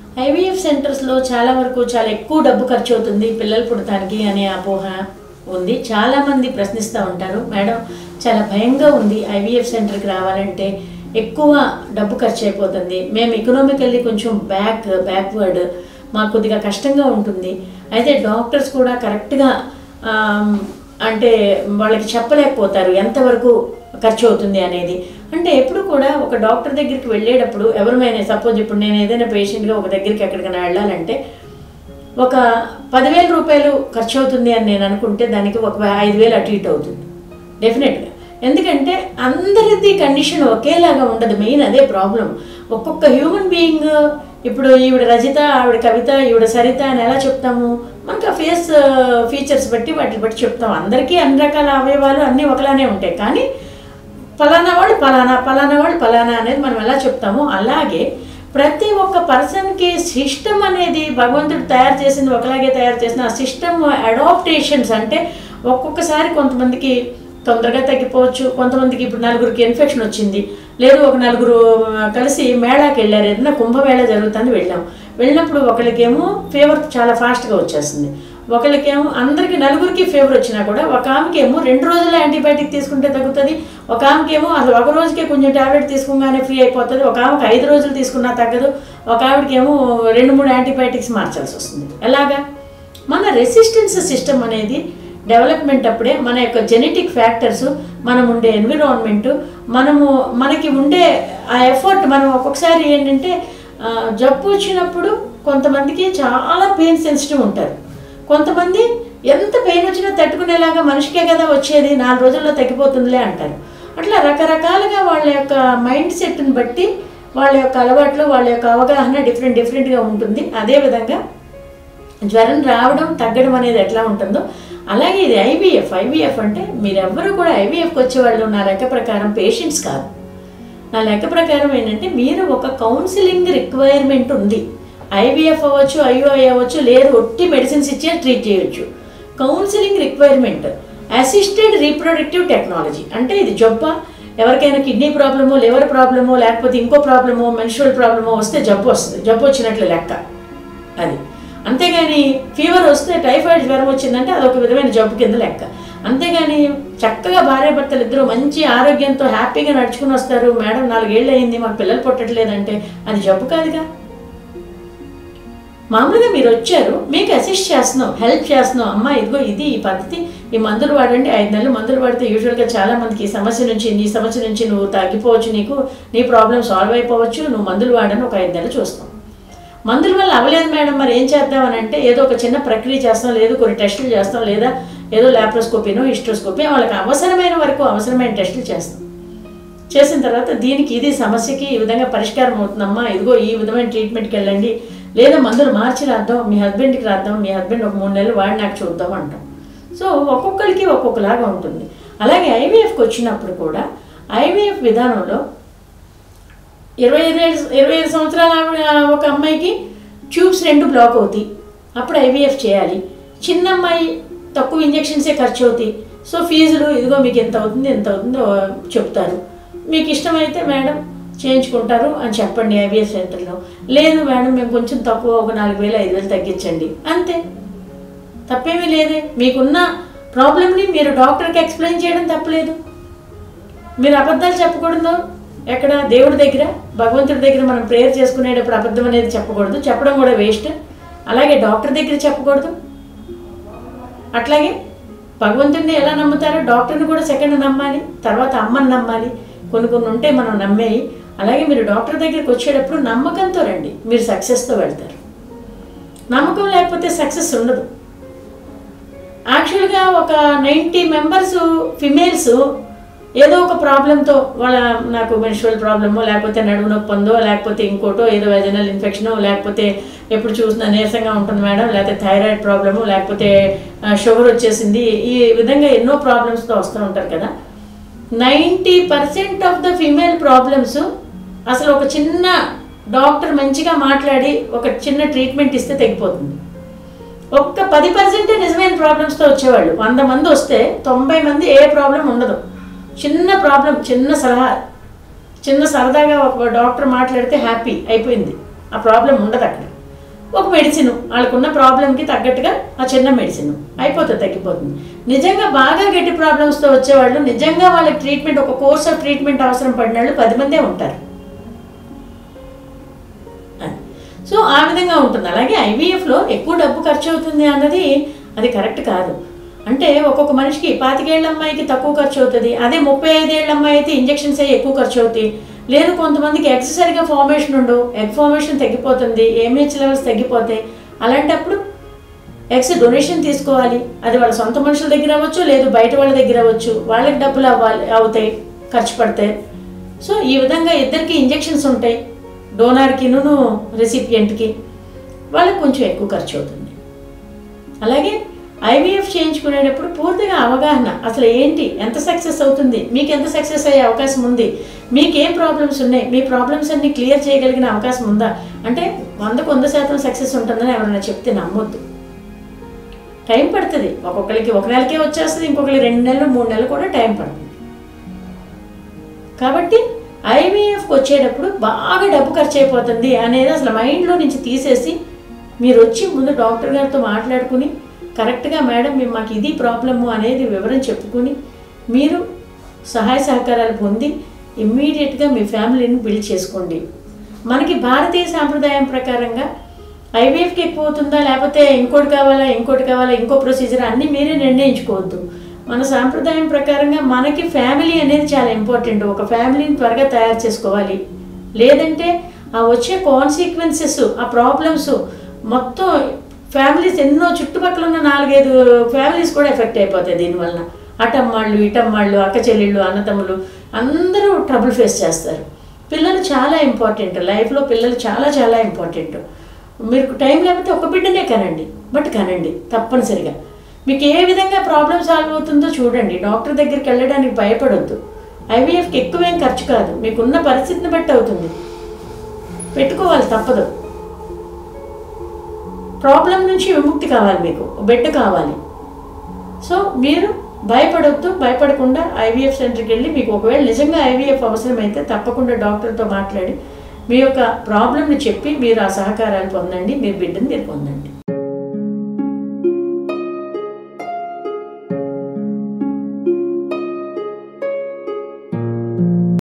IVF సెంటర్స్లో చాలా వరకు చాలా ఎక్కువ డబ్బు ఖర్చు అవుతుంది పిల్లలు పుడటానికి అనే అపోహ ఉంది చాలామంది ప్రశ్నిస్తూ ఉంటారు మేడం చాలా భయంగా ఉంది ఐవీఎఫ్ సెంటర్కి రావాలంటే ఎక్కువ డబ్బు ఖర్చు అయిపోతుంది మేము ఎకనామికల్లీ కొంచెం బ్యాక్ బ్యాక్వర్డ్ మాకు కొద్దిగా కష్టంగా ఉంటుంది అయితే డాక్టర్స్ కూడా కరెక్ట్గా ఆమ్, అంటే వాళ్ళకి చెప్పలేకపోతారు ఎంతవరకు ఖర్చు అవుతుంది అనేది అంటే ఎప్పుడు కూడా ఒక డాక్టర్ దగ్గరికి వెళ్ళేటప్పుడు ఎవరిమైనా సపోజ్ ఇప్పుడు నేను ఏదైనా పేషెంట్గా ఒక దగ్గరికి ఎక్కడికైనా వెళ్ళాలంటే ఒక పదివేల రూపాయలు ఖర్చు అవుతుంది అని నేను అనుకుంటే దానికి ఒక ఐదు వేలు అటు ఇటు అవుతుంది డెఫినెట్గా ఎందుకంటే అందరిది కండిషన్ ఒకేలాగా ఉండదు మెయిన్ అదే ప్రాబ్లం ఒక్కొక్క హ్యూమన్ బీయింగ్ ఇప్పుడు ఈవిడ రజిత ఆవిడ కవిత ఈవిడ సరిత అని ఎలా చెప్తాము మనకు ఆ ఫేస్ ఫీచర్స్ బట్టి వాటిని బట్టి చెప్తాం అందరికీ అన్ని రకాల అవయవాలు అన్నీ ఒకలానే ఉంటాయి కానీ పలానా వాళ్ళు పలానా పలానా వాళ్ళు పలానా అనేది మనం ఎలా చెప్తామో అలాగే ప్రతి ఒక్క పర్సన్కి సిస్టమ్ అనేది భగవంతుడు తయారు చేసింది ఒకలాగే తయారు చేసిన ఆ సిస్టమ్ అడాప్టేషన్స్ అంటే ఒక్కొక్కసారి కొంతమందికి తొందరగా తగ్గిపోవచ్చు కొంతమందికి ఇప్పుడు నలుగురికి ఇన్ఫెక్షన్ వచ్చింది లేదు ఒక నలుగురు ఆ, కలిసి మేళాకి వెళ్ళారు ఏదైనా కుంభమేళా జరుగుతుంది వెళ్ళాం వెళ్ళినప్పుడు ఒకరికేమో ఫీవర్ చాలా ఫాస్ట్గా వచ్చేస్తుంది ఒకరికేమో అందరికి నలుగురికి ఫీవర్ వచ్చినా కూడా ఒక ఆమెకేమో రెండు రోజులు యాంటీబయాటిక్ తీసుకుంటే తగ్గుతుంది ఒక ఆమెకేమో అసలు ఒక రోజుకే కొంచెం టాబ్లెట్ తీసుకోగానే ఫ్రీ అయిపోతుంది ఒక ఆమెకి ఐదు రోజులు తీసుకున్నా తగ్గదు ఒక ఆవిడకేమో రెండు మూడు యాంటీబయాటిక్స్ మార్చాల్సి వస్తుంది ఎలాగా మన రెసిస్టెన్స్ సిస్టమ్ అనేది డెవలప్మెంట్ అప్పుడే మన యొక్క జెనెటిక్ ఫ్యాక్టర్స్ మనం ఉండే ఎన్విరాన్మెంట్ మనము మనకి ఉండే ఆ ఎఫర్ట్ మనం ఒక్కొక్కసారి ఏంటంటే ఆ, జబ్బు వచ్చినప్పుడు కొంతమందికి చాలా పెయిన్ సెన్సిటివ్ ఉంటారు కొంతమంది ఎంత పెయిన్ వచ్చినా తట్టుకునేలాగా మనిషికే కదా వచ్చేది నాలుగు రోజుల్లో తగ్గిపోతుందిలే అంటారు అట్లా రకరకాలుగా వాళ్ళ యొక్క మైండ్ సెట్ని బట్టి వాళ్ళ యొక్క అలవాట్లు వాళ్ళ యొక్క అవగాహన డిఫరెంట్ డిఫరెంట్గా ఉంటుంది అదేవిధంగా జ్వరం రావడం తగ్గడం అనేది ఎట్లా ఉంటుందో అలాగే ఇది ఐవీఎఫ్ ఐవీఎఫ్ అంటే మీరెవ్వరూ కూడా ఐవీఎఫ్కి వచ్చేవాళ్ళు నా లెక్క ప్రకారం పేషెంట్స్ కాదు నా లెక్క ప్రకారం ఏంటంటే మీరు ఒక కౌన్సిలింగ్ రిక్వైర్మెంట్ ఉంది ఐవీఎఫ్ అవ్వచ్చు ఐఓఐ అవ్వచ్చు లేదు ఒట్టి మెడిసిన్స్ ఇచ్చే ట్రీట్ చేయొచ్చు counselling requirement assisted reproductive technology అంటే ఇది జబ్బా ఎవరికైనా కిడ్నీ ప్రాబ్లమో లివర్ ప్రాబ్లమో లేకపోతే ఇంకో ప్రాబ్లమో మెన్షువల్ ప్రాబ్లమో వస్తే జబ్బు వస్తుంది జబ్బు వచ్చినట్లు లెక్క అది అంతేగాని ఫీవర్ వస్తే టైఫాయిడ్ జ్వరం వచ్చిందంటే అదొక విధమైన జబ్బు కింద లెక్క అంతేగాని చక్కగా భార్యాభర్తలు ఇద్దరు మంచి ఆరోగ్యంతో హ్యాపీగా నడుచుకుని వస్తారు మేడం నాలుగేళ్ళు అయింది మాకు పిల్లలు పుట్టట్లేదంటే అది జబ్బు కాదుగా మామూలుగా మీరు వచ్చారు మీకు అసిస్ట్ చేస్తున్నాం హెల్ప్ చేస్తున్నాం అమ్మ ఇదిగో ఇది ఈ పద్ధతి ఈ మందులు వాడండి ఐదు నెలలు మందులు వాడితే యూజువల్గా చాలా మందికి ఈ సమస్య నుంచి నీ సమస్య నుంచి నువ్వు తగ్గిపోవచ్చు నీకు నీ ప్రాబ్లం సాల్వ్ అయిపోవచ్చు నువ్వు మందులు వాడని ఒక ఐదు నెలలు చూస్తాం మందుల వల్ల అవ్వలేదు మేడం మరి ఏం చేద్దామని అంటే ఏదో ఒక చిన్న ప్రక్రియ చేస్తాం లేదు కొన్ని టెస్టులు చేస్తాం లేదా ఏదో ల్యాప్రోస్కోపీనో హిస్ట్రోస్కోపీ వాళ్ళకి అవసరమైన వరకు అవసరమైన టెస్టులు చేస్తాం చేసిన తర్వాత దీనికి ఇది సమస్యకి ఈ విధంగా పరిష్కారం అవుతుందమ్మా ఇదిగో ఈ విధమైన ట్రీట్మెంట్కి వెళ్ళండి లేదా మందులు మార్చి రాద్దాం మీ హస్బెండ్కి రాద్దాం మీ హస్బెండ్ ఒక మూడు నెలలు వాడి నాకు చూద్దాం అంటాం సో ఒక్కొక్కరికి ఒక్కొక్కలాగా ఉంటుంది అలాగే ఐవీఎఫ్కి వచ్చినప్పుడు కూడా ఐవీఎఫ్ విధానంలో ఇరవై ఐదు ఏళ్ళు- ఇరవై ఐదు సంవత్సరాల ఆవిడ- ఒక అమ్మాయికి ట్యూబ్స్ రెండు బ్లాక్ అవుతాయి అప్పుడు ఐవీఎఫ్ చేయాలి చిన్న అమ్మాయి తక్కువ ఇంజెక్షన్సే ఖర్చు అవుతాయి సో ఫీజులు ఇదిగో మీకు ఎంత అవుతుంది ఎంత అవుతుందో చెప్తారు మీకు ఇష్టమైతే మేడం చేయించుకుంటారు అని చెప్పండి ఐవీఎఫ్ సెంటర్లో లేదు మేడం మేము కొంచెం తక్కువ ఒక నాలుగు వేలు ఐదు వేలు తగ్గించండి అంతే తప్పేమీ లేదే మీకున్న ప్రాబ్లమ్ని మీరు డాక్టర్కి ఎక్స్ప్లెయిన్ చేయడం తప్పలేదు మీరు అబద్ధాలు చెప్పకూడదు ఎక్కడ దేవుడి దగ్గర భగవంతుడి దగ్గర మనం ప్రేయర్ చేసుకునేటప్పుడు అబద్ధం అనేది చెప్పకూడదు చెప్పడం కూడా వేస్ట్ అలాగే డాక్టర్ దగ్గర చెప్పకూడదు అట్లాగే భగవంతుడిని ఎలా నమ్ముతారో డాక్టర్ని కూడా సెకండ్ నమ్మాలి తర్వాత అమ్మని నమ్మాలి కొన్ని కొన్ని ఉంటాయి మనం నమ్మేవి అలాగే మీరు డాక్టర్ దగ్గరికి వచ్చేటప్పుడు నమ్మకంతో రండి మీరు సక్సెస్తో వెళ్తారు నమ్మకం లేకపోతే సక్సెస్ ఉండదు యాక్చువల్గా ఒక నైంటీ మెంబర్స్ ఫిమేల్స్ ఏదో ఒక ప్రాబ్లంతో వాళ్ళ నాకు మెన్షువల్ ప్రాబ్లమో లేకపోతే నడుము నొప్పి ఉందో లేకపోతే ఇంకోటో ఏదో వెజనల్ ఇన్ఫెక్షనో లేకపోతే ఎప్పుడు చూసినా నీరసంగా ఉంటుంది మేడం లేకపోతే థైరాయిడ్ ప్రాబ్లము లేకపోతే షుగర్ వచ్చేసింది ఈ విధంగా ఎన్నో ప్రాబ్లమ్స్తో వస్తూ ఉంటారు కదా ninety percent of the female problems అసలు ఒక చిన్న డాక్టర్ మంచిగా మాట్లాడి ఒక చిన్న ట్రీట్మెంట్ ఇస్తే తగ్గిపోతుంది ఒక్క పది పర్సెంటే నిజమైన ప్రాబ్లమ్స్తో వచ్చేవాళ్ళు వంద మంది వస్తే తొంభై మంది ఏ ప్రాబ్లం ఉండదు చిన్న ప్రాబ్లం చిన్న సలహా చిన్న సరదాగా ఒక డాక్టర్ మాట్లాడితే హ్యాపీ అయిపోయింది ఆ ప్రాబ్లం ఉండదు అక్కడ ఒక మెడిసిన్ వాళ్ళకున్న ప్రాబ్లంకి తగ్గట్టుగా ఆ చిన్న మెడిసిన్ అయిపోతుంది తగ్గిపోతుంది నిజంగా బాగా గట్టి ప్రాబ్లమ్స్తో వచ్చేవాళ్ళు నిజంగా వాళ్ళకి ట్రీట్మెంట్ ఒక కోర్స్ ఆఫ్ ట్రీట్మెంట్ అవసరం పడిన వాళ్ళు పది మందే ఉంటారు అది. సో ఆ విధంగా ఉంటుంది అలాగే ఐవీఎఫ్లో ఎక్కువ డబ్బు ఖర్చు అవుతుంది అన్నది అది కరెక్ట్ కాదు అంటే ఒక్కొక్క మనిషికి పాతికేళ్ల అమ్మాయికి తక్కువ ఖర్చు అవుతుంది అదే ముప్పై ఐదేళ్ల అమ్మాయి అయితే ఇంజెక్షన్స్ అయ్యి ఎక్కువ ఖర్చు అవుతాయి లేదు కొంతమందికి ఎగ్స్ సరిగా ఫార్మేషన్ ఉండవు ఎగ్ ఫార్మేషన్ తగ్గిపోతుంది ఏమిహెచ్ లెవెల్స్ తగ్గిపోతాయి అలాంటప్పుడు ఎగ్స్ డొనేషన్ తీసుకోవాలి అది వాళ్ళ సొంత మనుషుల దగ్గర అవ్వచ్చు లేదు బయట వాళ్ళ దగ్గర అవ్వచ్చు వాళ్ళకి డబ్బులు అవ్వాలి అవుతాయి ఖర్చు పడతాయి సో ఈ విధంగా ఇద్దరికి ఇంజెక్షన్స్ ఉంటాయి డోనార్కిను రెసిపియంట్కి వాళ్ళకి కొంచెం ఎక్కువ ఖర్చు అవుతుంది అలాగే ఐవీఎఫ్ చేయించుకునేటప్పుడు పూర్తిగా అవగాహన అసలు ఏంటి ఎంత సక్సెస్ అవుతుంది మీకు ఎంత సక్సెస్ అయ్యే అవకాశం ఉంది మీకు ఏం ప్రాబ్లమ్స్ ఉన్నాయి మీ ప్రాబ్లమ్స్ అన్ని క్లియర్ చేయగలిగిన అవకాశం ఉందా అంటే వందకు వంద శాతం సక్సెస్ ఉంటుందని ఎవరైనా చెప్తే నమ్మొద్దు టైం పడుతుంది ఒక్కొక్కరికి ఒక నెలకే వచ్చేస్తుంది ఇంకొకరికి రెండు నెలలు మూడు నెలలు కూడా టైం పడుతుంది కాబట్టి ఐవీఎఫ్కి వచ్చేటప్పుడు బాగా డబ్బు ఖర్చు అయిపోతుంది అనేది అసలు మైండ్లో నుంచి తీసేసి మీరు వచ్చి ముందు డాక్టర్ గారితో మాట్లాడుకుని కరెక్ట్గా మేడం మేము మాకు ఇది ప్రాబ్లము అనేది వివరం చెప్పుకుని మీరు సహాయ సహకారాలు పొంది ఇమ్మీడియట్గా మీ ఫ్యామిలీని బిల్డ్ చేసుకోండి మనకి భారతీయ సాంప్రదాయం ప్రకారంగా ఐవీఎఫ్కి ఎక్కువ అవుతుందా లేకపోతే ఇంకోటి కావాలా ఇంకోటి కావాలా ఇంకో ప్రొసీజర్ అన్నీ మీరే నిర్ణయించుకోవద్దు మన సాంప్రదాయం ప్రకారంగా మనకి ఫ్యామిలీ అనేది చాలా ఇంపార్టెంట్ ఒక ఫ్యామిలీని త్వరగా తయారు చేసుకోవాలి లేదంటే ఆ వచ్చే కాన్సిక్వెన్సెస్ ఆ ప్రాబ్లమ్స్ మొత్తం ఫ్యామిలీస్ ఎన్నో చుట్టుపక్కల ఉన్న నాలుగైదు ఫ్యామిలీస్ కూడా ఎఫెక్ట్ అయిపోతాయి దీనివల్ల అటమ్మాళ్ళు ఇటమ్మాళ్ళు అక్క చెల్లెళ్ళు అన్నతమ్ములు అందరూ ట్రబుల్ ఫేస్ చేస్తారు పిల్లలు చాలా ఇంపార్టెంట్ లైఫ్లో పిల్లలు చాలా చాలా ఇంపార్టెంట్ మీరు టైం లేకపోతే ఒక బిడ్డనే కనండి బట్ కనండి తప్పనిసరిగా మీకు ఏ విధంగా ప్రాబ్లం సాల్వ్ అవుతుందో చూడండి డాక్టర్ దగ్గరికి వెళ్ళడానికి భయపడొద్దు ఐవీఎఫ్కి ఎక్కువేం ఖర్చు కాదు మీకున్న పరిస్థితిని బట్టి అవుతుంది పెట్టుకోవాలి తప్పదు ప్రాబ్లం నుంచి విముక్తి కావాలి మీకు బెడ్ కావాలి సో మీరు భయపడొద్దు భయపడకుండా ఐవీఎఫ్ సెంటర్కి వెళ్ళి మీకు ఒకవేళ నిజంగా ఐవీఎఫ్ అవసరమైతే తప్పకుండా డాక్టర్తో మాట్లాడి మీ యొక్క ప్రాబ్లమ్ని చెప్పి మీరు ఆ సహకారాలు పొందండి మీ బిడ్డని మీరు పొందండి